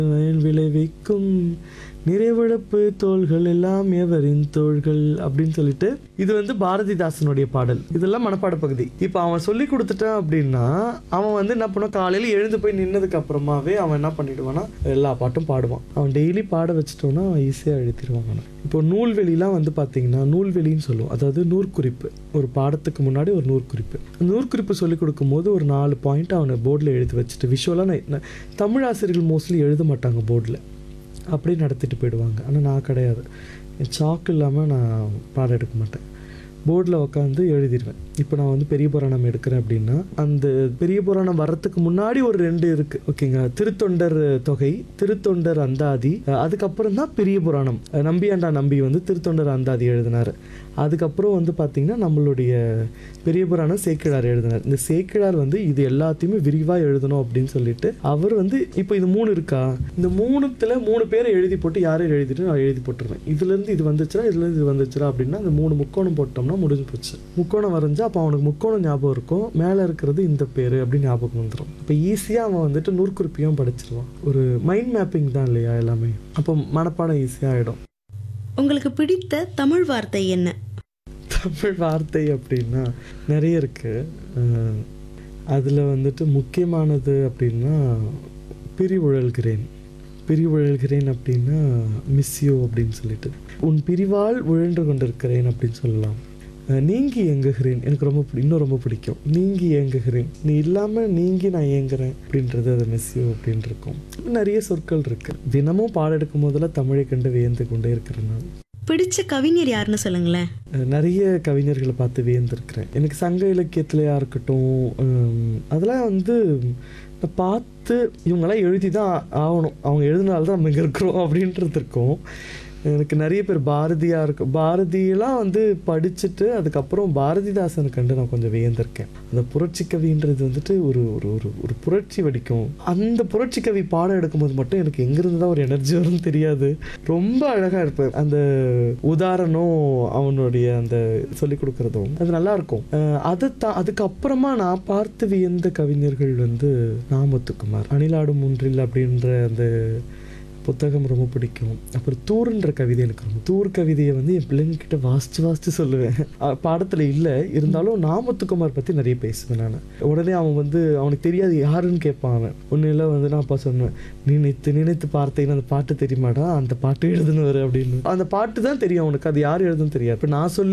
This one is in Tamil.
விளைவிக்கும் நிறைவிழப்பு தோள்கள் எல்லாம் எவரின் தோள்கள் அப்படின்னு சொல்லிட்டு இது வந்து பாரதிதாசனுடைய பாடல் இதெல்லாம் மனப்பாட பகுதி இப்போ அவன் சொல்லி கொடுத்துட்டான் அப்படின்னா அவன் வந்து என்ன பண்ணுவான் காலையில எழுந்து போய் நின்னதுக்கு அப்புறமாவே அவன் என்ன பண்ணிடுவான்னா எல்லா பாட்டும் பாடுவான் அவன் டெய்லி பாட வச்சுட்டோன்னா அவன் ஈஸியாக எழுதிடுவான் அவனை இப்போ நூல்வெளிலாம் வந்து பார்த்தீங்கன்னா நூல்வெளின்னு சொல்லுவோம் அதாவது நூற்குறிப்பு ஒரு பாடத்துக்கு முன்னாடி ஒரு நூற்குறிப்பு அந்த நூற்குறிப்பு சொல்லிக் கொடுக்கும்போது ஒரு நாலு பாயிண்ட் அவனை போர்டில் எழுதி வச்சுட்டு விஷுவலாக தமிழ் ஆசிரியர்கள் மோஸ்ட்லி எழுத மாட்டாங்க போர்டில் அப்படியே நடத்திட்டு போயிடுவாங்க ஆனால் நான் கிடையாது சாக்கு இல்லாமல் நான் பாடம் எடுக்க மாட்டேன் போர்டில் உட்காந்து எழுதிடுவேன் இப்போ நான் வந்து பெரிய புராணம் எடுக்கிறேன் அப்படின்னா அந்த பெரிய புராணம் வர்றதுக்கு முன்னாடி ஒரு ரெண்டு இருக்குது ஓகேங்க திருத்தொண்டர் தொகை திருத்தொண்டர் அந்தாதி அஹ் அதுக்கப்புறம் தான் பெரிய புராணம் அஹ் நம்பியாண்டா நம்பி வந்து திருத்தொண்டர் அந்தாதி எழுதினார் அதுக்கப்புறம் வந்து பார்த்திங்கன்னா நம்மளுடைய பெரிய புராணம் சேக்கிழார் எழுதினார் இந்த சேக்கிழார் வந்து இது எல்லாத்தையுமே விரிவாக எழுதணும் அப்படின்னு சொல்லிட்டு அவர் வந்து இப்போ இது மூணு இருக்கா இந்த மூணுத்துல மூணு பேரை எழுதி போட்டு யாரையும் எழுதிட்டு நான் எழுதி போட்டுருவேன் இதுலேருந்து இது வந்துச்சுன்னா இதுலேருந்து இது வந்துச்சுரா அப்படின்னா அந்த மூணு முக்கோணம் போட்டோம்னா முடிஞ்சு போச்சு முக்கோணம் வரைஞ்சா அப்போ அவனுக்கு முக்கோணம் ஞாபகம் இருக்கும் மேலே இருக்கிறது இந்த பேர் அப்படின்னு ஞாபகம் வந்துடும் இப்போ ஈஸியாக அவன் வந்துட்டு நூற்குறிப்பையும் படிச்சிருவான் ஒரு மைண்ட் மேப்பிங் தான் இல்லையா எல்லாமே அப்போ மனப்பாடம் ஈஸியாக ஆகிடும் உங்களுக்கு பிடித்த தமிழ் வார்த்தை என்ன தமிழ் வார்த்தை அப்படின்னா நிறைய இருக்குது அதில் வந்துட்டு முக்கியமானது அப்படின்னா பிரிவுழல்கிறேன் பிரிவுழல்கிறேன் அப்படின்னா மிஸ் யூ அப்படின்னு சொல்லிட்டு உன் பிரிவால் உழன்று கொண்டிருக்கிறேன் அப்படின்னு சொல்லலாம் அஹ் நீங்கி ஏங்குகிறேன் எனக்கு ரொம்ப பிடி- இன்னும் ரொம்ப பிடிக்கும் நீங்கி ஏங்குகிறேன் நீ இல்லாமல் நீங்கி நான் ஏங்குறேன் அப்படின்றது அது மிஸ் யூ அப்படின்னு இருக்கும் நிறைய சொற்கள் இருக்கு தினமும் பாடம் எடுக்கும் போதெல்லாம் தமிழை கண்டு வியந்து கொண்டே இருக்கிறேன் நான் பிடிச்ச கவிஞர் யாருன்னு சொல்லுங்களேன் அஹ் நிறைய கவிஞர்களை பார்த்து வியந்திருக்கிறேன் எனக்கு சங்க இலக்கியத்துலையா இருக்கட்டும் ஹம், அதெல்லாம் வந்து நான் பார்த்து இவங்கெல்லாம் எழுதி தான் ஆகணும் அவங்க எழுதினால தான் நம்ம இங்கே இருக்கிறோம் அப்படின்றது இருக்கும் எனக்கு நிறைய பேர் பாரதியாக இருக்கும் பாரதியெல்லாம் வந்து படிச்சுட்டு அதுக்கப்புறம் பாரதிதாசனை கண்டு நான் கொஞ்சம் வியந்திருக்கேன் அந்த புரட்சி கவின்றது வந்துட்டு ஒரு ஒரு ஒரு ஒரு புரட்சி வடிக்கும் அந்த புரட்சி கவி பாடம் எடுக்கும்போது மட்டும் எனக்கு எங்கிருந்து தான் ஒரு எனர்ஜி வரும்னு தெரியாது ரொம்ப அழகாக இருப்பார் அந்த உதாரணம் அவனுடைய அந்த சொல்லிக் கொடுக்குறதும் அது நல்லா இருக்கும் அஹ் அதை தா அதுக்கப்புறமா நான் பார்த்து வியந்த கவிஞர்கள் வந்து நாமத்துக்குமார் அணிலாடும் ஒன்றில் அப்படின்ற அந்த புத்தகம் ரொம்ப பிடிக்கும் அப்புறம் தூருன்ற கவிதை எனக்கு ரொம்ப தூர் கவிதையை வந்து என் பிள்ளைங்ககிட்ட வாசிச்சு வாசிச்சு சொல்லுவேன் அஹ் பாடத்துல இல்லை இருந்தாலும் நாமத்துக்குமார் பற்றி நிறைய பேசுவேன் நான் உடனே அவன் வந்து அவனுக்கு தெரியாது யாருன்னு கேட்பான் அவன் ஒன்றும் இல்லை வந்து நான் அப்பா சொன்னேன் நினைத்து நினைத்து பார்த்தேன்னு அந்த பாட்டு தெரியுமாடா அந்த பாட்டு எழுதுனவர் அப்படின்னு அந்த பாட்டு தான் தெரியும் அவனுக்கு அது யார் எழுதுன்னு தெரியாது இப்போ நான் சொல்லி